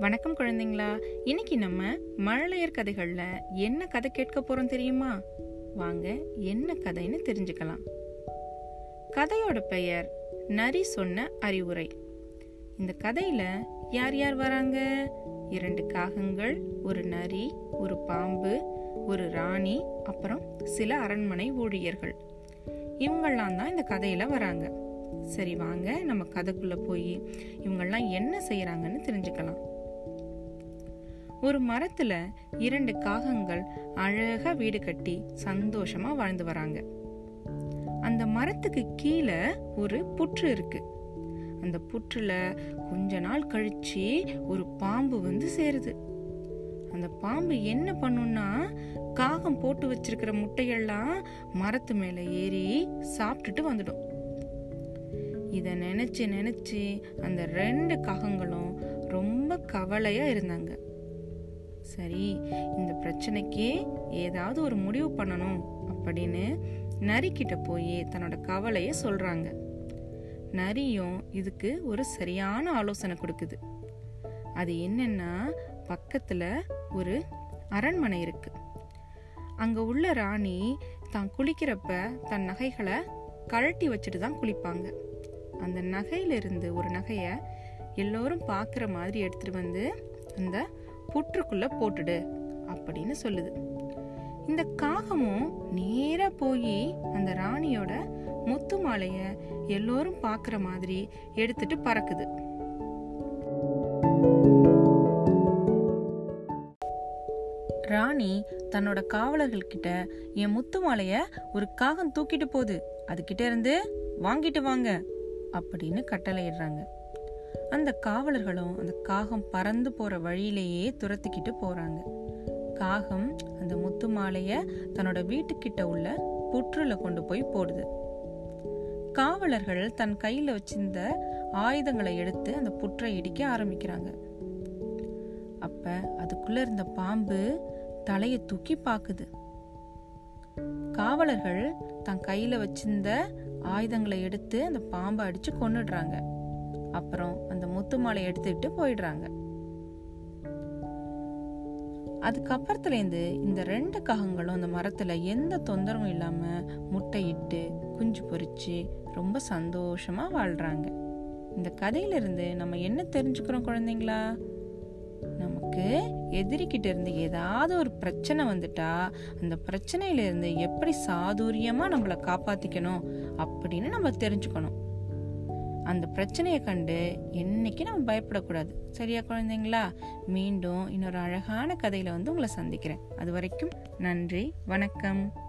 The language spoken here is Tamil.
வணக்கம் குழந்தைங்களா இன்னைக்கு நம்ம மழலையர் கதைகள்ல என்ன கதை கேட்க போறோம் தெரியுமா வாங்க என்ன கதைன்னு தெரிஞ்சுக்கலாம் கதையோட பெயர் நரி சொன்ன அறிவுரை இந்த கதையில யார் யார் வராங்க இரண்டு காகங்கள் ஒரு நரி ஒரு பாம்பு ஒரு ராணி அப்புறம் சில அரண்மனை ஊழியர்கள் இவங்கெல்லாம் தான் இந்த கதையில வராங்க சரி வாங்க நம்ம கதைக்குள்ள போய் இவங்கெல்லாம் என்ன செய்யறாங்கன்னு தெரிஞ்சுக்கலாம் ஒரு மரத்துல இரண்டு காகங்கள் அழகா வீடு கட்டி சந்தோஷமா வாழ்ந்து வராங்க அந்த மரத்துக்கு கீழே ஒரு புற்று இருக்கு அந்த புற்றுல கொஞ்ச நாள் கழிச்சு ஒரு பாம்பு வந்து சேருது அந்த பாம்பு என்ன பண்ணும்னா காகம் போட்டு வச்சிருக்கிற முட்டையெல்லாம் மரத்து மேல ஏறி சாப்பிட்டுட்டு வந்துடும் இத நினைச்சு நினைச்சு அந்த ரெண்டு காகங்களும் ரொம்ப கவலையா இருந்தாங்க சரி இந்த பிரச்சனைக்கு ஏதாவது ஒரு முடிவு பண்ணணும் அப்படின்னு நரிக்கிட்ட போய் தன்னோட கவலைய சொல்றாங்க நரியும் இதுக்கு ஒரு சரியான ஆலோசனை கொடுக்குது அது என்னன்னா பக்கத்துல ஒரு அரண்மனை இருக்கு அங்க உள்ள ராணி தான் குளிக்கிறப்ப தன் நகைகளை கழட்டி வச்சுட்டு தான் குளிப்பாங்க அந்த நகையிலிருந்து ஒரு நகைய எல்லோரும் பார்க்குற மாதிரி எடுத்துட்டு வந்து அந்த புற்றுக்குள்ள போட்டுடு அப்படின்னு சொல்லுது இந்த காகமும் நேரா போய் அந்த ராணியோட முத்து மாலைய எல்லோரும் பார்க்குற மாதிரி எடுத்துட்டு பறக்குது ராணி தன்னோட காவலர்கள் கிட்ட என் முத்து மாலைய ஒரு காகம் தூக்கிட்டு போகுது அதுகிட்ட இருந்து வாங்கிட்டு வாங்க அப்படின்னு கட்டளையிடுறாங்க அந்த காவலர்களும் அந்த காகம் பறந்து போற வழியிலேயே துரத்திக்கிட்டு போறாங்க காகம் அந்த முத்து மாலைய தன்னோட வீட்டுக்கிட்ட உள்ள புற்றுல கொண்டு போய் போடுது காவலர்கள் தன் கையில வச்சிருந்த ஆயுதங்களை எடுத்து அந்த புற்றை இடிக்க ஆரம்பிக்கிறாங்க அப்ப அதுக்குள்ள இருந்த பாம்பு தலைய தூக்கி பாக்குது காவலர்கள் தன் கையில வச்சிருந்த ஆயுதங்களை எடுத்து அந்த பாம்பை அடிச்சு கொன்னுடுறாங்க அப்புறம் அந்த முத்து மாலை எடுத்துக்கிட்டு போயிடுறாங்க அதுக்கப்புறத்துலேருந்து இந்த ரெண்டு காகங்களும் அந்த மரத்துல எந்த தொந்தரவும் இல்லாம முட்டையிட்டு குஞ்சு பொரிச்சு ரொம்ப சந்தோஷமா வாழ்றாங்க இந்த கதையில இருந்து நம்ம என்ன தெரிஞ்சுக்கிறோம் குழந்தைங்களா நமக்கு எதிரிக்கிட்ட இருந்து ஏதாவது ஒரு பிரச்சனை வந்துட்டா அந்த பிரச்சனையில இருந்து எப்படி சாதுரியமா நம்மளை காப்பாத்திக்கணும் அப்படின்னு நம்ம தெரிஞ்சுக்கணும் அந்த பிரச்சனையை கண்டு என்னைக்கு நம்ம பயப்படக்கூடாது சரியா குழந்தைங்களா மீண்டும் இன்னொரு அழகான கதையில வந்து உங்களை சந்திக்கிறேன் அது வரைக்கும் நன்றி வணக்கம்